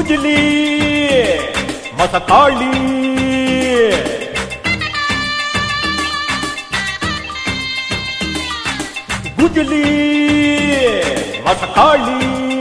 குஜிலி மசக்காளி குஜிலி மசக்காளி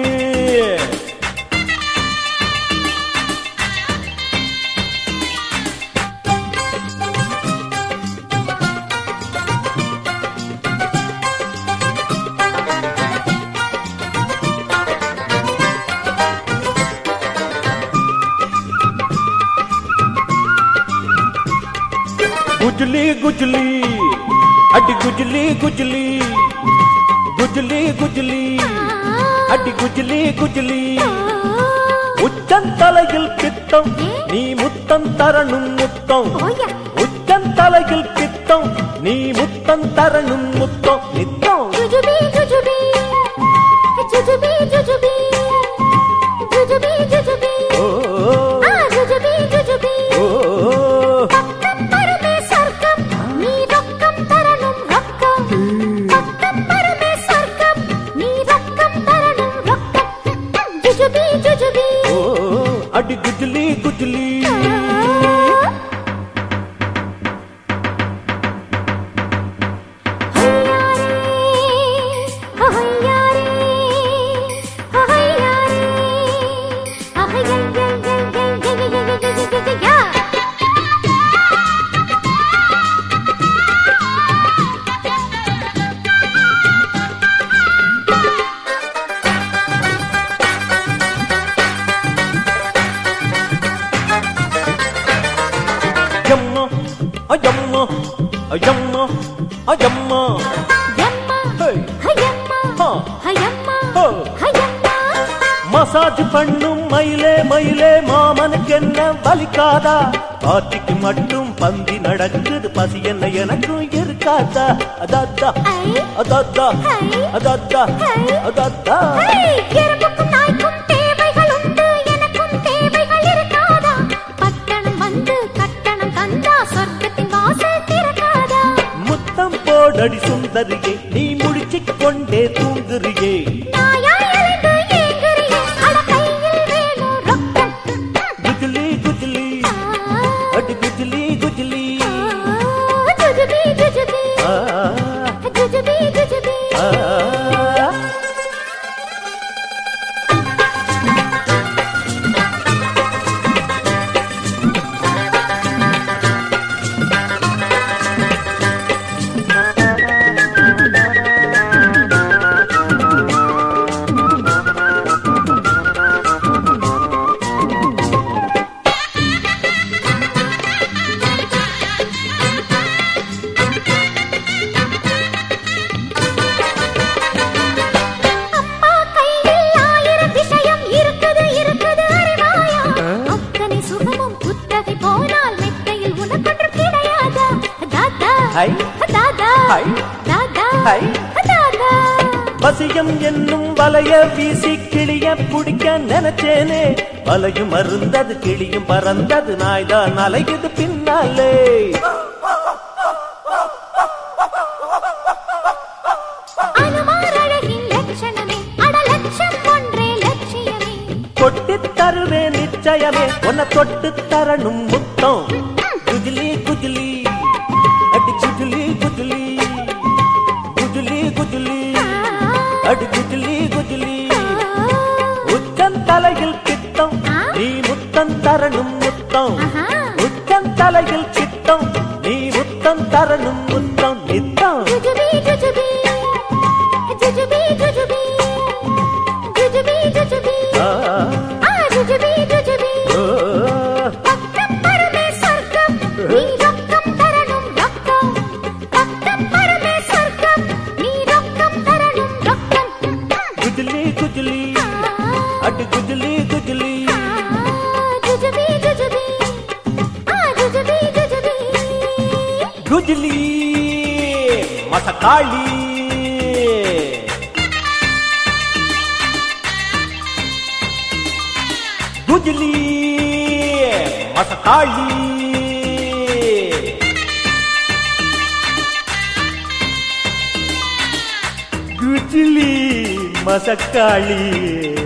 குஜ்லி குஜ்லி அடி குஜ்லி குஜ்லி குஜ்லி குஜ்லி அடி குஜ்லி குஜ்லி உச்சந்தலையில் பித்தம் நீ முத்தம் தரணும் முத்தம் ஓயா உச்சந்தலையில் பித்தம் நீ முத்தம் தரணும் முத்தம் நித்தம் ஜுஜுபி ஜுஜுபி ஜுஜுபி ஜுஜுபி ஜுஜுபி ஜுஜுபி ஓ ஆ ஜுஜுபி ஜுஜுபி ஓ பக்கம் பரமே சொர்க்கம் நீ ரொக்கம் தரணும் ரொக்கம் பக்கம் பரமே சொர்க்கம் நீ ரொக்கம் தரணும் ரொக்கம் ஜுஜுபி ஜுஜுபி ஓ அடி குஜ்லி குஜ்லி அஜம்மா அஜம்மா அஜம்மா அஜம்மா ஹேய் ஹா ஹோ மசாஜ் பண்ணும் மயிலே மயிலே மாமனுக்கு என்ன வலிக்காதா பாட்டிக்கு மட்டும் பந்தி நடக்குது பசி என்ன எனக்கும் இருக்காதா அதாத்தா அதாத்தா அதாத்தா அதாத்தா எறும்புக்கும் நாய்க்கும் தேவைகள் உண்டு எனக்கும் தேவைகள் இருக்காதா பட்டணம் வந்து கட்டணம் தந்தா சொர்க்கத்தின் வாசல் திறக்காதா முத்தம் போடடி சுந்தரியே நீ முடிச்சிக் கொண்டே தூங்குறியே நாயா எழுந்து ஏங்குறியே அட கையில் வேணும் ரொக்கம் குஜ்லி குஜ்லி அடி குஜ்லி குஜ்லி ஜுஜுபி ஜுஜுபி ஆ ஜுஜுபி ஜுஜுபி ஆ அம்மா கையில் ஆயிரம் விஷயம் இருக்குது இருக்குது அறிவாயா அத்தனை சுகமும் புத்தகை போனால் மெத்தையில் உனக்கொன்று கிடையாதா தாதா ஹை. தாதா ஹை. தாதா ஹை. தாதா வசியம் என்னும் வலைய வீசி கிளிய பிடிக்க நினைச்சேனே வலையும் மருந்தது கிளியும் பறந்தது நாய்தான் அலையுது பின்னாலே அனுமார் அழகின் லட்சணமே அட லட்சம் ஒன்றே லட்சியமே கொட்டித் தருவேன் நிச்சயமே உன்னை தொட்டு தரணும் முத்தம் குஜ்லி குஜ்லி அடி குஜ்லி குஜ்லி குஜ்லி குஜ்லி அடி குஜ்லி குஜ்லி உச்சம் தலையில் கிட்டம் நீ முத்தம் தரணும் முத்தம் ஆஹா. உச்சம் தலையில் கிட்டம் நீ முத்தம் தரணும் முத்தம் நித்தம் ஜுஜுபி ஜுஜுபி ஜுஜுபி ஜுஜுபி ஜுஜுபி ஜுஜுபி ஆ, ஆ ஜுஜுபி ஜுஜுபி ஓ, பக்கம் பரமே சொர்க்கம் நீ ரொக்கம் தரணும் ரொக்கம் பக்கம் பரமே சொர்க்கம் நீ ரொக்கம் தரணும் ரொக்கம் குஜ்லி குஜ்லி அடி குஜ்லி குஜ்லி ஜுஜுபி ஜுஜுபி ஆ ஜுஜுபி ஜுஜுபி குஜ்லி மசக்காளி குஜ்லி மசக்காளி குஜ்லி மசக்காளி